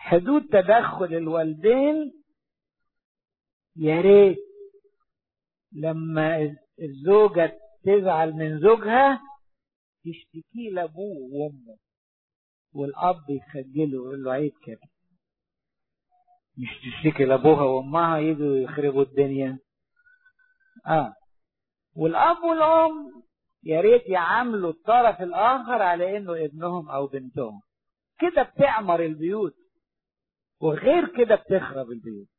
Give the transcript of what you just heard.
حدود تدخل الوالدين يا ريت لما الزوجة تزعل من زوجها تشتكي لابوه وامه والاب يخجله ويقول له عيب كده مش تشتكي لابوها وامها يجوا يخربوا الدنيا اه والاب والام يا ريت يعاملوا الطرف الاخر على انه ابنهم او بنتهم كده بتعمر البيوت وغير كده بتخرب البيوت